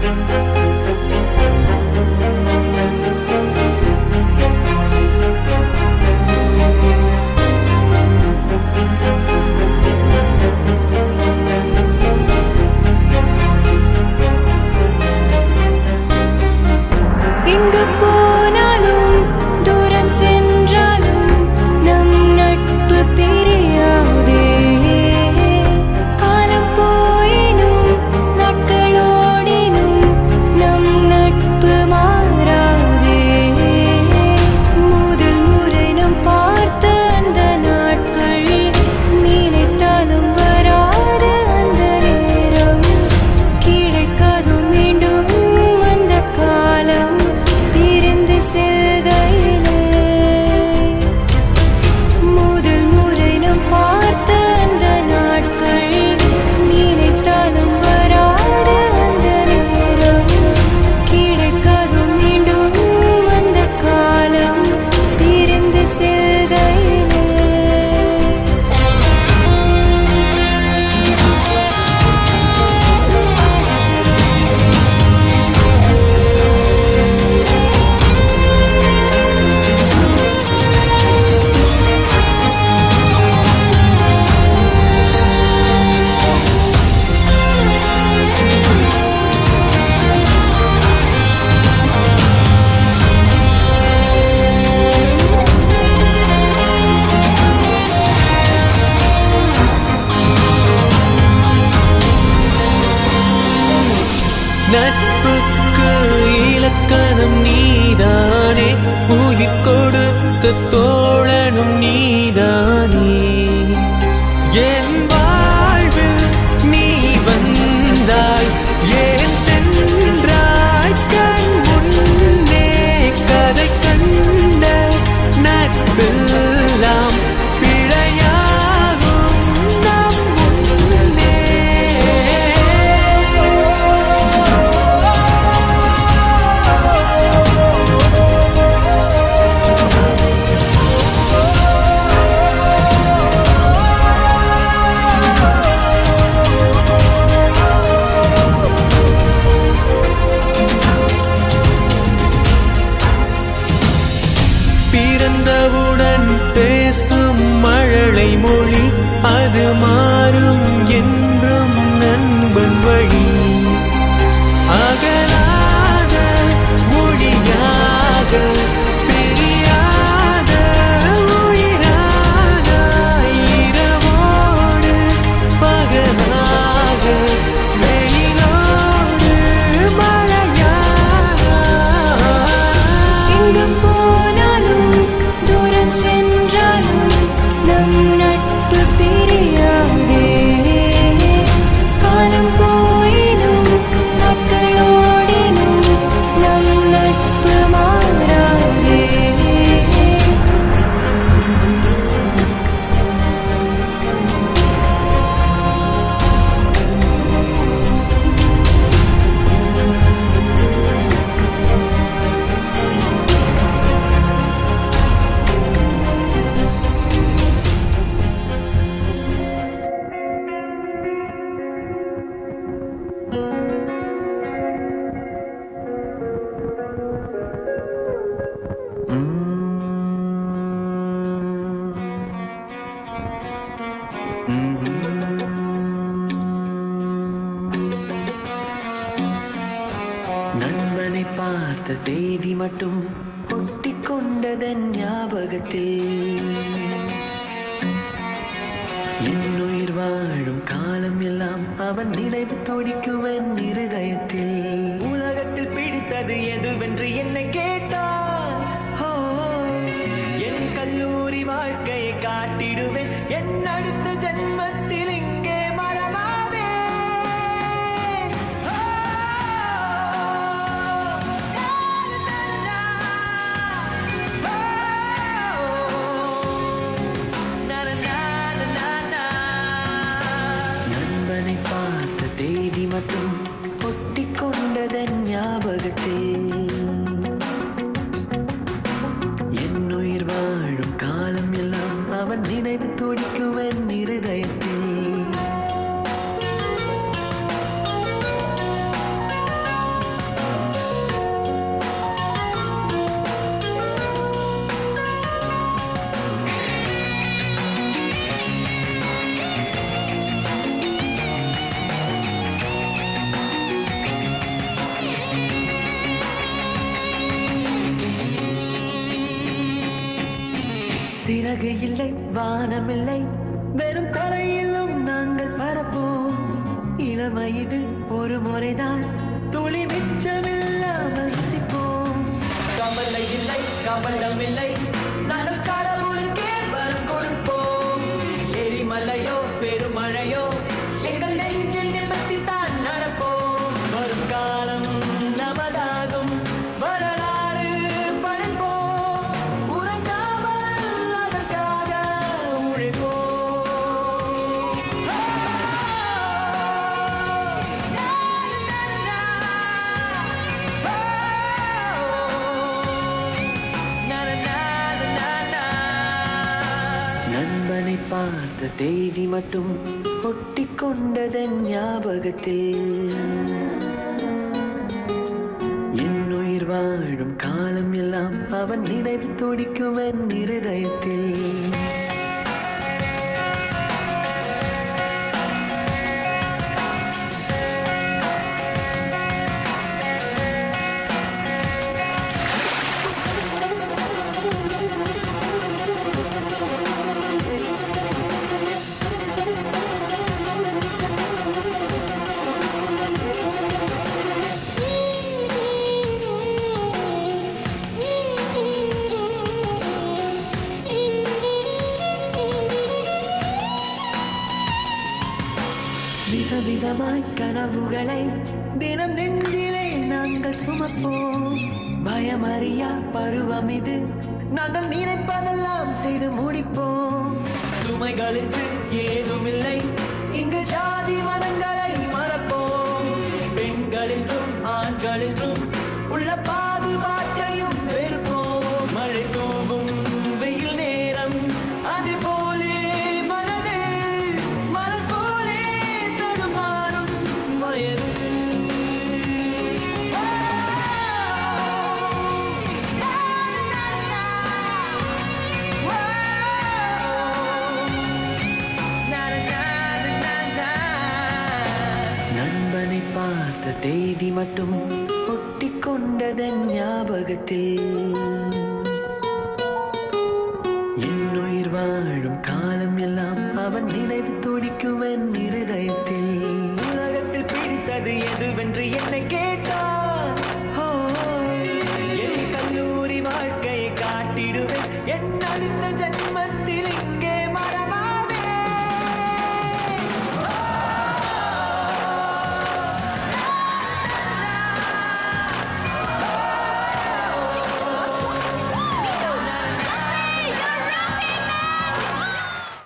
எங்கு போனாலும் தூரம் சென்றாலும் நம் நட்பு பிரியாதே காலம் போயினும் நாட்களோடினும் நம் நட்பு மாறாதே முதல் முறை நம் பார்த்த அந்த நாட்கள் நினைத்தாலும் வராது அந்த நேரம் கிடைக்காது மீண்டும் அந்த காலம் பிரிந்து செல்கையிலே முதல் முறை நாம் பார்த்த அந்த நாட்கள் நினைத்தாலும் வராது அந்த நேரம் கிடைக்காது மீண்டும் அந்த காலம் பிரிந்து செல்கையிலே நட்புக்கு இலக்கணம் நீதானே உயிர் கொடுத்த தோழனும் நீதானே என் வாழ்வில் நீ வந்தாய் ஏன் சென்றாய் கண் முன்னே கதை கண்ட நட்பெல்லாம் பிழையாகும் நம் முன்னே பிறந்தவுடன் பேசும் மழலை மொழி அது மாறும் என்றும் நண்பன் வழி அகலாத மொழியாக பிரியாத உயிரான இரவோடு பகலாக வெயிலோடு மழையாக எங்கு போனாலும் தூரம் சென்றாலும் நம் நட்பு பிரியாதே காலம் போயினும் நாட்களோடினும் நம் நட்பு மாறாதே நண்பனை பார்த்த தேதி மட்டும் ஒட்டிக் கொண்டதன் ஞாபகத்தில் என்னுயிர் வாழும் காலம் எல்லாம் அவன் நினைவு துடிக்குவன் இருதயத்தில் உலகத்தில் பிடித்தது எதுவென்று என்னை கேட்டான் ஓ, என் கல்லூரி வாழ்க்கையை காட்டிடுவேன் என் அடுத்த ஜென்மத்தில் இங்கே மரமாவே நண்பனை பார்த்த தேதி மட்டும் ஒட்டிக் கொண்டதன் ஞாபகத்தில் என்னுயிர் வாழும் காலம் எல்லாம் அவன் நினைவு துடிக்குவன் இருதயத்தில் இறகு இல்லை வானமில்லை வெறும் தரையிலும் நாங்கள் பரப்போம் இளமை இது ஒரு முறைதான் துளி மிச்சமில்லாமல் ருசிப்போம் கவலை இல்லை கவலம் இல்லை நாங்கள் கடவுளுக்கே வரம் கொடுப்போம் எரிமலையோ பெருமழையோ எங்கள் நெஞ்சில் நிமித்தித்தான் நடப்போம் வரும் காலம் நமதாகும் வரலாறு படைப்போம் உறங்காமல் அதற்காக உழைப்போம் நண்பனை பார்த்த தேதி மட்டும் ஒட்டிக் கொண்டதன் ஞாபகத்தில் என் உயிர் வாழும் காலம் எல்லாம் அவன் நினைவு துடிக்கும் என் இருதயத்தில் விதவிதமாய் கனவுகளை தினம் நெஞ்சிலே நாங்கள் சுமப்போம் பயமறியா பருவம் இது நாங்கள் நினைப்பதெல்லாம் செய்து முடிப்போம் சுமைகளுக்கு ஏதுமில்லை இங்கு ஜாதி மதங்களை மறப்போம் பெண்களிலும் ஆண்களிலும் உள்ள பாதுபாட்டையும் வெறுப்போம் மழை தூவும் வெயில் நேரம் அது போலே மனது மலர் போலே தடுமாறும் வயது நண்பனை பார்த்த தேதி மட்டும் ஒட்டிக் கொண்டதன் ஞாபகத்தில் என் உயிர் வாழும் காலம் எல்லாம் அவன் நினைவு துடிக்கும் என் இருதயத்தில் உலகத்தில் பிடித்தது எதுவென்று என்னை கேட்டான் ஓ, என் கல்லூரி வாழ்க்கையை காட்டிடுவேன் என் அடுத்த ஜென்ம